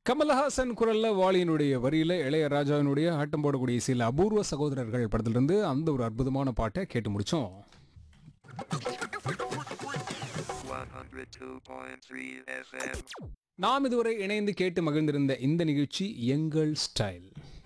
கமலஹாசன் குரல்ல வாலியினுடைய வரியில இளையராஜாவினுடைய ஆட்டம் போடக்கூடிய சில அபூர்வ சகோதரர்கள் படத்திலிருந்து அந்த ஒரு அற்புதமான பாட்டை கேட்டு முடிச்சோம் 102.3 FM. நாம் இதுவரை இணைந்து கேட்டு மகிழ்ந்திருந்த இந்த நிகழ்ச்சி எங்கள் ஸ்டைல்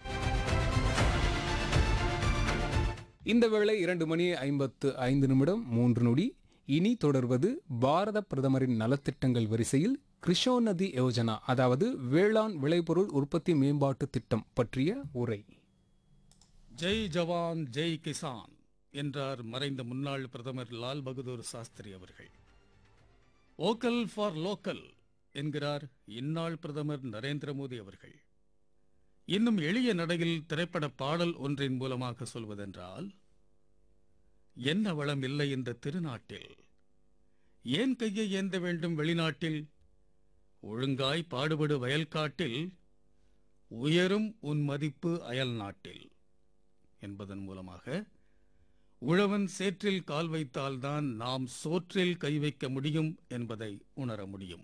இந்த வேளை இரண்டு மணி ஐம்பத்து ஐந்து நிமிடம் மூன்று நொடி இனி தொடர்வது பாரத பிரதமரின் நலத்திட்டங்கள் வரிசையில் கிருஷோநதி யோஜனா அதாவது வேளாண் விளைபொருள் உற்பத்தி மேம்பாட்டு திட்டம் பற்றிய உரை ஜெய் ஜவான் ஜெய் கிசான் என்றார் மறைந்த முன்னாள் பிரதமர் லால் பகதூர் சாஸ்திரி அவர்கள் ஓக்கல் ஃபார் லோக்கல் என்கிறார் இந்நாள் பிரதமர் நரேந்திர மோடி அவர்கள் இன்னும் எளிய நடையில் திரைப்பட பாடல் ஒன்றின் மூலமாக சொல்வதென்றால் என்ன வளம் இல்லை இந்த திருநாட்டில் ஏன் கையை ஏந்த வேண்டும் வெளிநாட்டில் ஒழுங்காய் பாடுபடு வயல்காட்டில் உயரும் உன் மதிப்பு அயல் நாட்டில் என்பதன் மூலமாக உழவன் சேற்றில் கால் வைத்தால்தான் நாம் சோற்றில் கை வைக்க முடியும் என்பதை உணர முடியும்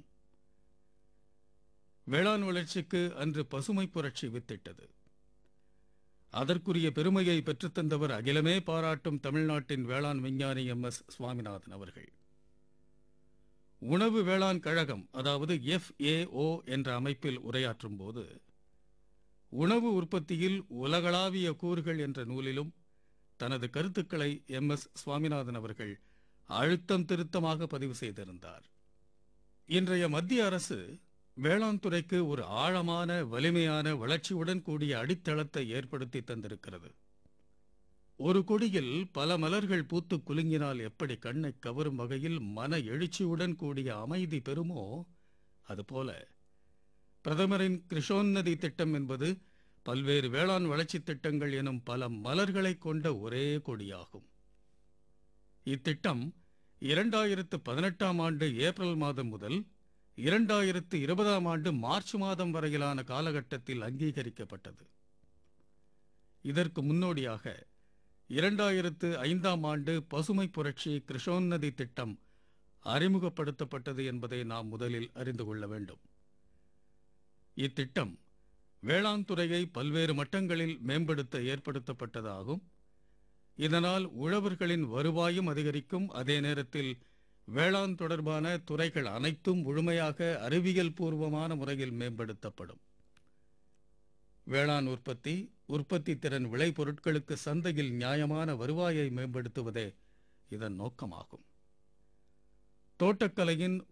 வேளாண் வளர்ச்சிக்கு அன்று பசுமை புரட்சி வித்திட்டது அதற்குரிய பெருமையை பெற்றுத்தந்தவர் அகிலமே பாராட்டும் தமிழ்நாட்டின் வேளாண் விஞ்ஞானி எம் எஸ் சுவாமிநாதன் அவர்கள் உணவு வேளாண் கழகம் அதாவது எஃப்ஏஓ என்ற அமைப்பில் உரையாற்றும் போது உணவு உற்பத்தியில் உலகளாவிய கூறுகள் என்ற நூலிலும் தனது கருத்துக்களை எம் எஸ் சுவாமிநாதன் அவர்கள் அழுத்தம் திருத்தமாக பதிவு செய்திருந்தார் இன்றைய மத்திய அரசு வேளாண் துறைக்கு ஒரு ஆழமான வலிமையான வளர்ச்சியுடன் கூடிய அடித்தளத்தை ஏற்படுத்தி தந்திருக்கிறது ஒரு கொடியில் பல மலர்கள் பூத்து குலுங்கினால் எப்படி கண்ணை கவரும் வகையில் மன எழுச்சியுடன் கூடிய அமைதி பெறுமோ அதுபோல பிரதமரின் கிருஷோன்னதி திட்டம் என்பது பல்வேறு வேளாண் வளர்ச்சித் திட்டங்கள் எனும் பல மலர்களை கொண்ட ஒரே கொடியாகும் இத்திட்டம் இரண்டாயிரத்து பதினெட்டாம் ஆண்டு ஏப்ரல் மாதம் முதல் இரண்டாயிரத்து இருபதாம் ஆண்டு மார்ச் மாதம் வரையிலான காலகட்டத்தில் அங்கீகரிக்கப்பட்டது இதற்கு முன்னோடியாக இரண்டாயிரத்து ஐந்தாம் ஆண்டு பசுமை புரட்சி கிருஷோன்னதி திட்டம் அறிமுகப்படுத்தப்பட்டது என்பதை நாம் முதலில் அறிந்து கொள்ள வேண்டும் இத்திட்டம் வேளாண் துறையை பல்வேறு மட்டங்களில் மேம்படுத்த ஏற்படுத்தப்பட்டதாகும் இதனால் உழவர்களின் வருவாயும் அதிகரிக்கும் அதே நேரத்தில் வேளாண் தொடர்பான துறைகள் அனைத்தும் முழுமையாக அறிவியல் பூர்வமான முறையில் மேம்படுத்தப்படும் வேளாண் உற்பத்தி உற்பத்தி திறன் விளைபொருட்களுக்கு சந்தையில் நியாயமான வருவாயை மேம்படுத்துவதே இதன் நோக்கமாகும் தோட்டக்கலையின்